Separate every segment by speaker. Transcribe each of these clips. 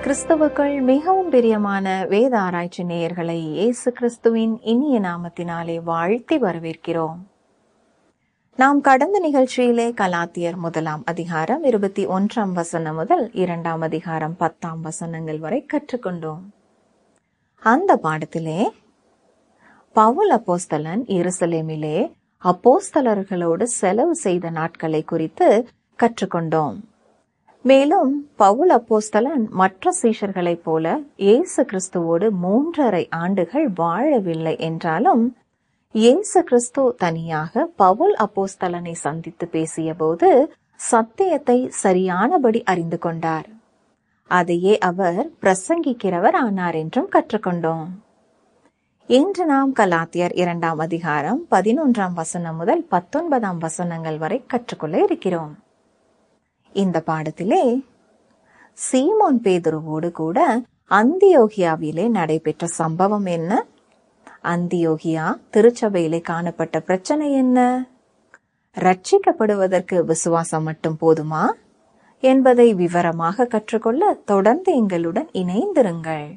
Speaker 1: கிறிஸ்துவுக்குள் மிகவும் பிரியமான வேத ஆராய்ச்சி நேயர்களை இயேசு கிறிஸ்துவின் இனிய நாமத்தினாலே வாழ்த்தி வரவேற்கிறோம் நாம் கடந்த நிகழ்ச்சியிலே கலாத்தியர் முதலாம் அதிகாரம் இருபத்தி ஒன்றாம் வசனம் முதல் இரண்டாம் அதிகாரம் பத்தாம் வசனங்கள் வரை கற்றுக்கொண்டோம் அந்த பாடத்திலே பவுல் அப்போஸ்தலன் எருசலேமிலே அப்போஸ்தலர்களோடு செலவு செய்த நாட்களை குறித்து கற்றுக்கொண்டோம் மேலும் பவுல் அப்போஸ்தலன் மற்ற சீஷர்களைப் போல இயேசு கிறிஸ்துவோடு மூன்றரை ஆண்டுகள் வாழவில்லை என்றாலும் இயேசு கிறிஸ்து தனியாக பவுல் அப்போஸ்தலனை சந்தித்து பேசியபோது சத்தியத்தை சரியானபடி அறிந்து கொண்டார் அதையே அவர் பிரசங்கிக்கிறவர் ஆனார் என்றும் கற்றுக்கொண்டோம் இன்று நாம் கலாத்தியர் இரண்டாம் அதிகாரம் பதினொன்றாம் வசனம் முதல் பத்தொன்பதாம் வசனங்கள் வரை கற்றுக்கொள்ள இருக்கிறோம் இந்த பாடத்திலே சீமோன் பேதுருவோடு கூட அந்தியோகியாவிலே நடைபெற்ற சம்பவம் என்ன அந்தியோகியா திருச்சபையிலே காணப்பட்ட பிரச்சனை என்ன ரட்சிக்கப்படுவதற்கு விசுவாசம் மட்டும் போதுமா என்பதை விவரமாக கற்றுக்கொள்ள தொடர்ந்து எங்களுடன் இணைந்திருங்கள்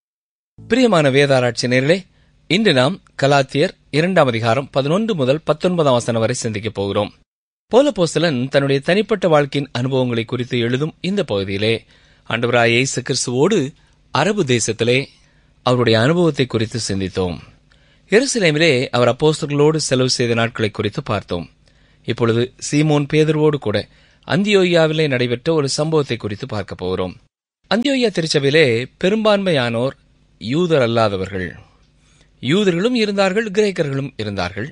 Speaker 2: பிரியமான வேதாராய்ச்சி நேர்களே இன்று நாம் கலாத்தியர் இரண்டாம் அதிகாரம் பதினொன்று முதல் பத்தொன்பதாம் வசனம் வரை சிந்திக்கப் போகிறோம் போலபோஸ்தலன் தன்னுடைய தனிப்பட்ட வாழ்க்கையின் அனுபவங்களை குறித்து எழுதும் இந்த பகுதியிலே ஆண்டவராய் இயேசு கிறிஸ்துவோடு அரபு தேசத்திலே அவருடைய அனுபவத்தை குறித்து சிந்தித்தோம் எருசலேமிலே அவர் அப்போஸ்தலர்களோடு செலவு செய்த நாட்களை குறித்து பார்த்தோம் இப்பொழுது சீமோன் பேதர்வோடு கூட அந்தியோயாவிலே நடைபெற்ற ஒரு சம்பவத்தை குறித்து பார்க்க போகிறோம் அந்தியோயா திருச்சபையிலே பெரும்பான்மையானோர் யூதர் அல்லாதவர்கள் யூதர்களும் இருந்தார்கள் கிரேக்கர்களும் இருந்தார்கள்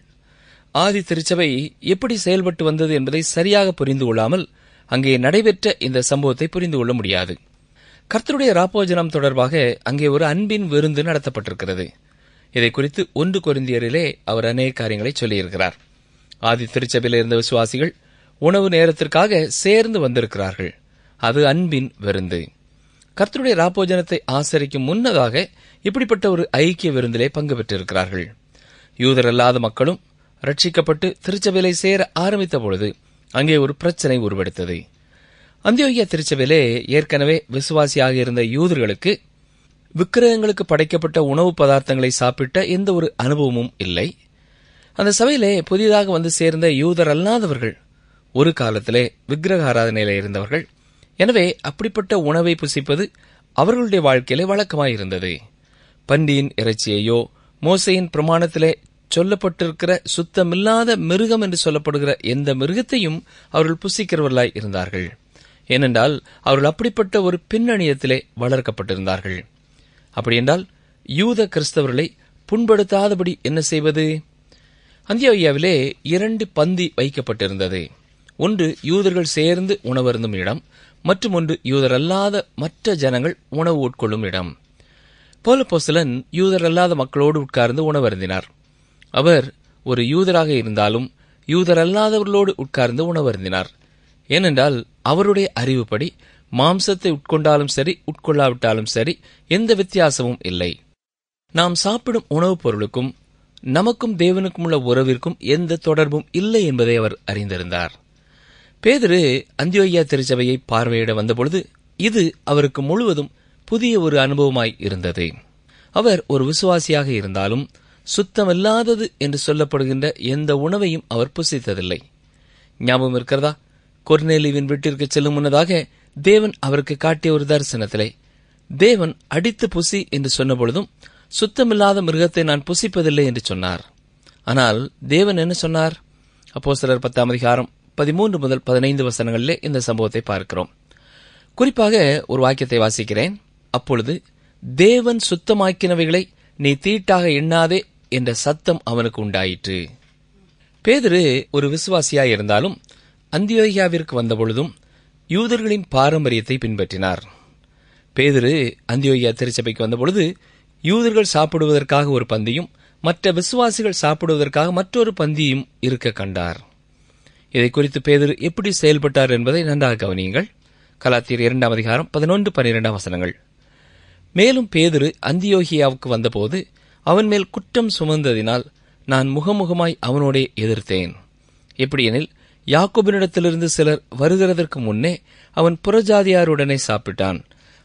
Speaker 2: ஆதி திருச்சபை எப்படி செயல்பட்டு வந்தது என்பதை சரியாக புரிந்து கொள்ளாமல் அங்கே நடைபெற்ற இந்த சம்பவத்தை புரிந்து கொள்ள முடியாது கர்த்தருடைய ராப்போஜனம் தொடர்பாக அங்கே ஒரு அன்பின் விருந்து நடத்தப்பட்டிருக்கிறது இதை குறித்து ஒன்று கொரிந்தியரிலே அவர் அநேக காரியங்களை சொல்லியிருக்கிறார் ஆதி திருச்சபையில் இருந்த விசுவாசிகள் உணவு நேரத்திற்காக சேர்ந்து வந்திருக்கிறார்கள் அது அன்பின் விருந்து கர்த்தருடைய ராப்போஜனத்தை ஆசரிக்கும் முன்னதாக இப்படிப்பட்ட ஒரு ஐக்கிய விருந்திலே பங்கு பெற்றிருக்கிறார்கள் யூதர் அல்லாத மக்களும் ரட்சிக்கப்பட்டு திருச்சபையிலை சேர ஆரம்பித்த பொழுது அங்கே ஒரு பிரச்சனை உருவெடுத்தது அந்தியோகியா திருச்சபையிலே ஏற்கனவே விசுவாசியாக இருந்த யூதர்களுக்கு விக்கிரகங்களுக்கு படைக்கப்பட்ட உணவு பதார்த்தங்களை சாப்பிட்ட எந்த ஒரு அனுபவமும் இல்லை அந்த சபையிலே புதிதாக வந்து சேர்ந்த யூதர் அல்லாதவர்கள் ஒரு காலத்திலே விக்கிரக ஆராதனையில இருந்தவர்கள் எனவே அப்படிப்பட்ட உணவை புசிப்பது அவர்களுடைய வாழ்க்கையிலே வழக்கமாயிருந்தது பண்டியின் இறைச்சியையோ மோசையின் பிரமாணத்திலே சொல்லப்பட்டிருக்கிற சுத்தமில்லாத மிருகம் என்று சொல்லப்படுகிற எந்த மிருகத்தையும் அவர்கள் புசிக்கிறவர்களாய் இருந்தார்கள் ஏனென்றால் அவர்கள் அப்படிப்பட்ட ஒரு பின்னணியத்திலே வளர்க்கப்பட்டிருந்தார்கள் அப்படியென்றால் யூத கிறிஸ்தவர்களை புண்படுத்தாதபடி என்ன செய்வது அந்தியோயாவிலே இரண்டு பந்தி வைக்கப்பட்டிருந்தது ஒன்று யூதர்கள் சேர்ந்து உணவருந்தும் இடம் மற்றும் ஒன்று யூதர் அல்லாத மற்ற ஜனங்கள் உணவு உட்கொள்ளும் இடம் போலப்போசலன் யூதர் அல்லாத மக்களோடு உட்கார்ந்து உணவருந்தினார் அவர் ஒரு யூதராக இருந்தாலும் யூதர் அல்லாதவர்களோடு உட்கார்ந்து உணவருந்தினார் ஏனென்றால் அவருடைய அறிவுப்படி மாம்சத்தை உட்கொண்டாலும் சரி உட்கொள்ளாவிட்டாலும் சரி எந்த வித்தியாசமும் இல்லை நாம் சாப்பிடும் உணவுப் பொருளுக்கும் நமக்கும் தேவனுக்கும் உள்ள உறவிற்கும் எந்த தொடர்பும் இல்லை என்பதை அவர் அறிந்திருந்தார் பேதிரு அந்தியோயா திருச்சபையை பார்வையிட வந்தபொழுது இது அவருக்கு முழுவதும் புதிய ஒரு அனுபவமாய் இருந்தது அவர் ஒரு விசுவாசியாக இருந்தாலும் சுத்தமில்லாதது என்று சொல்லப்படுகின்ற எந்த உணவையும் அவர் புசித்ததில்லை ஞாபகம் இருக்கிறதா கொர்நேலிவின் வீட்டிற்கு செல்லும் முன்னதாக தேவன் அவருக்கு காட்டிய ஒரு தரிசனத்திலே தேவன் அடித்து புசி என்று சொன்ன பொழுதும் சுத்தமில்லாத மிருகத்தை நான் புசிப்பதில்லை என்று சொன்னார் ஆனால் தேவன் என்ன சொன்னார் அப்போ சிலர் பத்தாம் அதிகாரம் பதிமூன்று முதல் பதினைந்து வசனங்களிலே இந்த சம்பவத்தை பார்க்கிறோம் குறிப்பாக ஒரு வாக்கியத்தை வாசிக்கிறேன் அப்பொழுது தேவன் சுத்தமாக்கினவைகளை நீ தீட்டாக எண்ணாதே என்ற சத்தம் அவனுக்கு உண்டாயிற்று பேதிரு ஒரு விசுவாசியாய் இருந்தாலும் அந்தியோகியாவிற்கு வந்தபொழுதும் யூதர்களின் பாரம்பரியத்தை பின்பற்றினார் பேதிரு அந்தியோகியா திருச்சபைக்கு வந்தபொழுது யூதர்கள் சாப்பிடுவதற்காக ஒரு பந்தியும் மற்ற விசுவாசிகள் சாப்பிடுவதற்காக மற்றொரு பந்தியும் இருக்க கண்டார் இதை குறித்து பேதிரு எப்படி செயல்பட்டார் என்பதை நன்றாக கவனியுங்கள் கலாத்தியர் இரண்டாம் அதிகாரம் பதினொன்று பன்னிரெண்டாம் வசனங்கள் மேலும் பேதிரு அந்தியோகியாவுக்கு வந்தபோது அவன் மேல் குற்றம் சுமந்ததினால் நான் முகமுகமாய் அவனோடே எதிர்த்தேன் எப்படியெனில் யாக்கோபினிடத்திலிருந்து சிலர் வருகிறதற்கு முன்னே அவன் புறஜாதியாருடனே சாப்பிட்டான்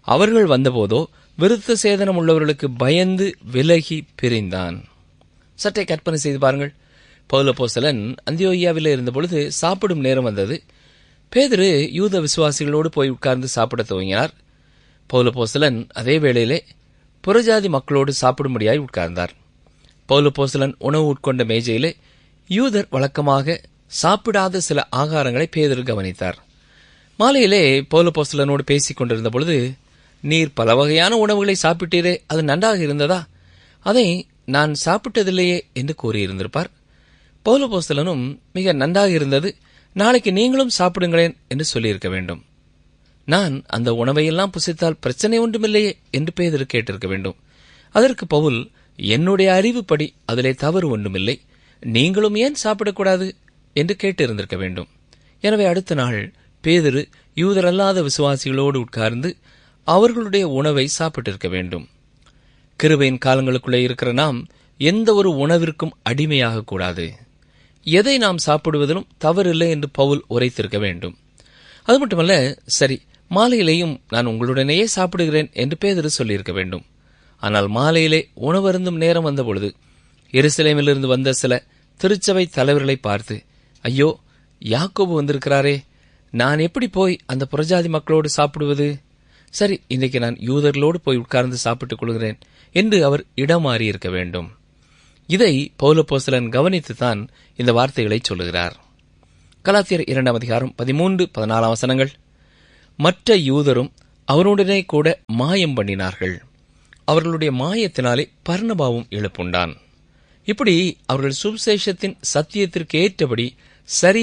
Speaker 2: அவர்கள் வந்தபோதோ விருத்த சேதனம் உள்ளவர்களுக்கு பயந்து விலகி பிரிந்தான் சற்றே கற்பனை செய்து பாருங்கள் பௌலபோசலன் அந்தியோகியாவில் இருந்தபொழுது சாப்பிடும் நேரம் வந்தது பேதுரு யூத விசுவாசிகளோடு போய் உட்கார்ந்து சாப்பிட துவங்கினார் பௌலபோசலன் அதே வேளையிலே புறஜாதி மக்களோடு சாப்பிடும்படியாய் உட்கார்ந்தார் பௌலபோசலன் உணவு உட்கொண்ட மேஜையிலே யூதர் வழக்கமாக சாப்பிடாத சில ஆகாரங்களை பேதர் கவனித்தார் மாலையிலே பௌலபோசலனோடு பேசிக் கொண்டிருந்த பொழுது நீர் பல வகையான உணவுகளை சாப்பிட்டீரே அது நன்றாக இருந்ததா அதை நான் சாப்பிட்டதில்லையே என்று கூறியிருந்திருப்பார் பௌலபோஸ்தலனும் மிக நன்றாக இருந்தது நாளைக்கு நீங்களும் சாப்பிடுங்களேன் என்று சொல்லியிருக்க வேண்டும் நான் அந்த உணவையெல்லாம் புசித்தால் பிரச்சனை ஒன்றுமில்லையே என்று பேதர் கேட்டிருக்க வேண்டும் அதற்கு பவுல் என்னுடைய அறிவுப்படி அதிலே தவறு ஒன்றுமில்லை நீங்களும் ஏன் சாப்பிடக்கூடாது என்று கேட்டிருந்திருக்க வேண்டும் எனவே அடுத்த நாள் பேதரு யூதரல்லாத விசுவாசிகளோடு உட்கார்ந்து அவர்களுடைய உணவை சாப்பிட்டிருக்க வேண்டும் கிருபையின் காலங்களுக்குள்ளே இருக்கிற நாம் எந்த ஒரு உணவிற்கும் அடிமையாக கூடாது எதை நாம் சாப்பிடுவதிலும் தவறில்லை என்று பவுல் உரைத்திருக்க வேண்டும் அது மட்டுமல்ல சரி மாலையிலேயும் நான் உங்களுடனேயே சாப்பிடுகிறேன் என்று பேதரு சொல்லியிருக்க வேண்டும் ஆனால் மாலையிலே உணவருந்தும் நேரம் வந்தபொழுது எருசலேமிலிருந்து வந்த சில திருச்சபை தலைவர்களை பார்த்து ஐயோ யாக்கோபு வந்திருக்கிறாரே நான் எப்படி போய் அந்த புறஜாதி மக்களோடு சாப்பிடுவது சரி இன்றைக்கு நான் யூதர்களோடு போய் உட்கார்ந்து சாப்பிட்டுக் கொள்கிறேன் என்று அவர் இடமாறி இருக்க வேண்டும் இதை பௌலப்போசலன் கவனித்துத்தான் இந்த வார்த்தைகளை சொல்லுகிறார் கலாத்தியர் இரண்டாம் அதிகாரம் பதிமூன்று பதினாலாம் வசனங்கள் மற்ற யூதரும் அவருடனே கூட மாயம் பண்ணினார்கள் அவர்களுடைய மாயத்தினாலே பர்ணபாவும் எழுப்புண்டான் இப்படி அவர்கள் சுவிசேஷத்தின் சத்தியத்திற்கு ஏற்றபடி சரி